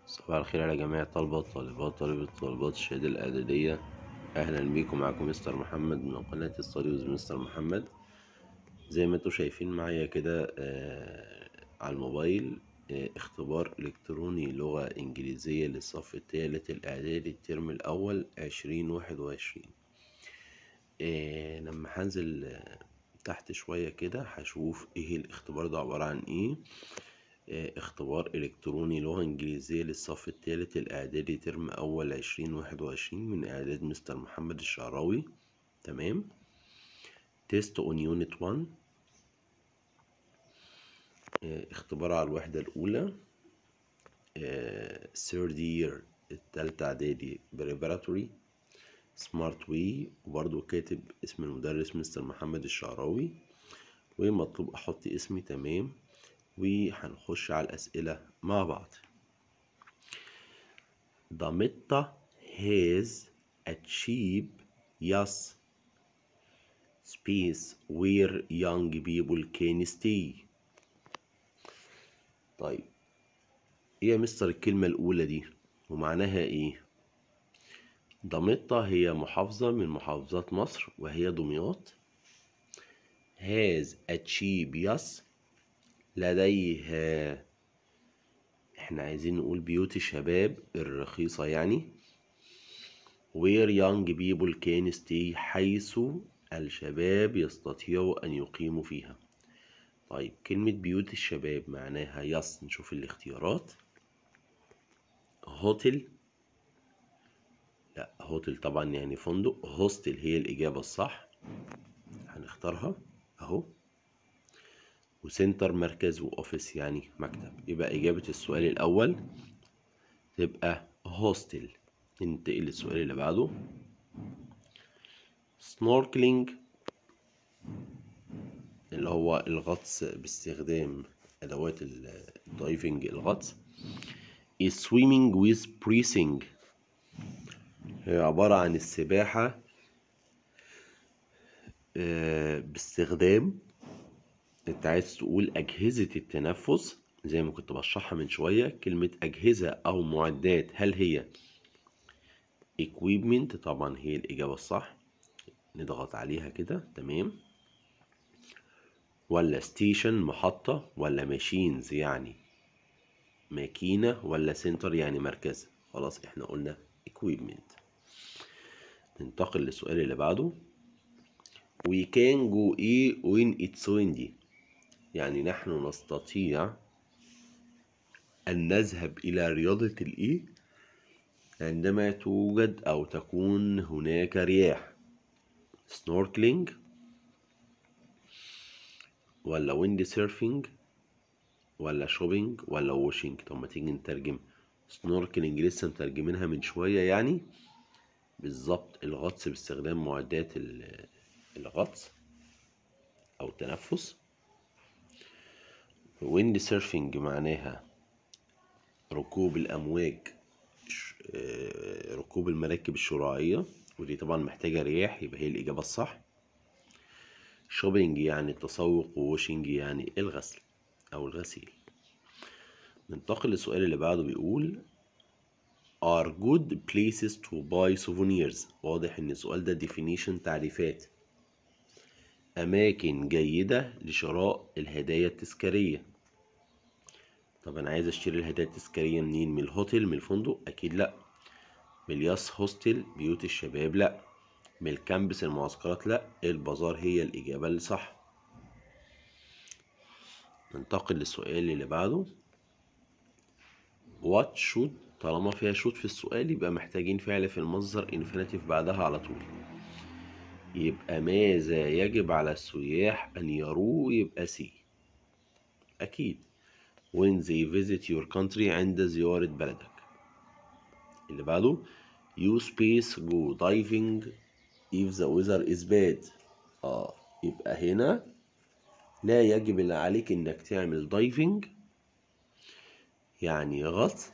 صباح الخير على جميع الطلبة والطالبات طالبة طالبات الشهادة الإعدادية أهلا بيكم معاكم مستر محمد من قناة ستاديوز مستر محمد زي ما انتوا شايفين معايا كده آه على الموبايل آه اختبار إلكتروني لغة إنجليزية للصف الثالث الإعدادي الترم الأول عشرين واحد وعشرين آه لما هنزل آه تحت شوية كده هشوف ايه الاختبار ده عبارة عن ايه اختبار إلكتروني لغة إنجليزية للصف الثالث الإعدادي ترم أول عشرين واحد وعشرين من إعداد مستر محمد الشعراوي تمام تيست أون يونت 1 اختبار على الوحدة الأولى third year التالتة إعدادي preparatory سمارت وي وبرضو كاتب اسم المدرس مستر محمد الشعراوي ومطلوب أحط اسمي تمام وهنخش على الأسئلة مع بعض Damitta has achieved yes space where young people can stay طيب ايه يا مستر الكلمة الأولى دي ومعناها ايه ضميطة هي محافظة من محافظات مصر وهي دمياط has achieved yes لديها احنا عايزين نقول بيوت الشباب الرخيصة يعني where young people can stay حيث الشباب يستطيعوا أن يقيموا فيها طيب كلمة بيوت الشباب معناها يس نشوف الاختيارات هوتل لا هوتل طبعا يعني فندق هوستل هي الإجابة الصح هنختارها أهو وسنتر مركز وأوفيس يعني مكتب يبقى إجابة السؤال الأول تبقى هوستل ننتقل للسؤال اللي بعده سنوركلينج اللي هو الغطس باستخدام أدوات الدايفنج الغطس is swimming with breathing هي عبارة عن السباحة باستخدام انت عايز تقول أجهزة التنفس زي ما كنت بشرحها من شوية كلمة أجهزة أو معدات هل هي equipment طبعا هي الإجابة الصح نضغط عليها كده تمام ولا ستيشن محطة ولا ماشينز يعني ماكينة ولا سنتر يعني مركز خلاص احنا قلنا equipment ننتقل للسؤال اللي بعده we can go ايه when it's windy يعني نحن نستطيع أن نذهب إلى رياضة الإيه عندما توجد أو تكون هناك رياح سنوركلينج ولا ويند سيرفينج ولا شوبينج ولا واشنج طب ما تيجي نترجم سنوركلينج لسه مترجمينها من شوية يعني بالظبط الغطس باستخدام معدات الغطس أو التنفس ويند سيرفينج معناها ركوب الأمواج ركوب المراكب الشراعية ودي طبعا محتاجة رياح يبقى هي الإجابة الصح شوبينج يعني التسوق ووشنج يعني الغسل أو الغسيل ننتقل للسؤال اللي بعده بيقول are good places to buy souvenirs واضح ان السؤال ده definition تعريفات أماكن جيدة لشراء الهدايا التذكارية طب أنا عايز أشتري الهدايا التذكارية منين من الهوتيل من الفندق أكيد لأ من الياس هوستل بيوت الشباب لأ من الكامبس المعسكرات لأ البازار هي الإجابة اللي صح ننتقل للسؤال اللي بعده what should طالما فيها should في السؤال يبقى محتاجين فعل في المصدر infinitive بعدها على طول يبقى ماذا يجب على السياح أن يروه يبقى سي أكيد when they visit your country عند زيارة بلدك اللي بعده you space go diving if the weather is bad اه يبقى هنا لا يجب اللي عليك انك تعمل دايفنج يعني غطس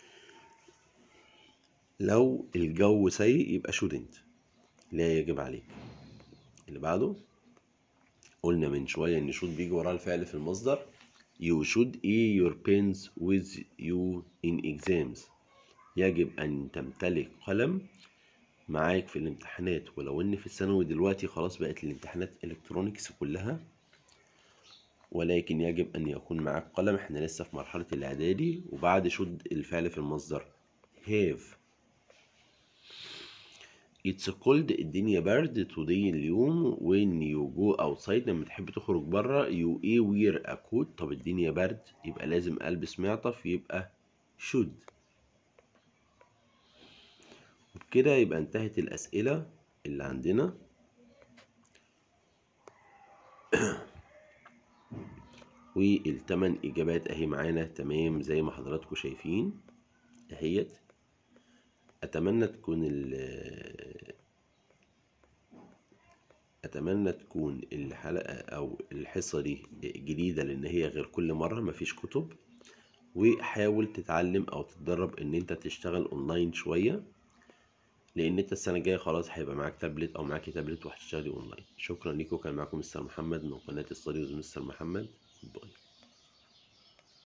لو الجو سيء يبقى shouldn't لا يجب عليك اللي بعده قلنا من شوية إن شوت بيجي وراه الفعل في المصدر You should air your pens with you in exams يجب أن تمتلك قلم معاك في الامتحانات ولو إن في الثانوي دلوقتي خلاص بقت الامتحانات إلكترونيكس كلها ولكن يجب أن يكون معاك قلم احنا لسه في مرحلة الإعدادي وبعد شد الفعل في المصدر have It's cold الدنيا برد today اليوم when you go outside لما تحب تخرج بره you a wear a coat طب الدنيا برد يبقى لازم ألبس معطف يبقى should وبكده يبقى انتهت الأسئلة اللي عندنا والتمن إجابات أهي معانا تمام زي ما حضراتكم شايفين أهيت أتمنى تكون ال أتمنى تكون الحلقة أو الحصة دي جديدة لأن هي غير كل مرة مفيش كتب وحاول تتعلم أو تتدرب إن أنت تشتغل أونلاين شوية لأن أنت السنة الجاية خلاص هيبقى معاك تابلت أو معاكي تابلت وهتشتغلي أونلاين شكرا ليكم كان معاكم مستر محمد من قناة ستاديوز مستر محمد باي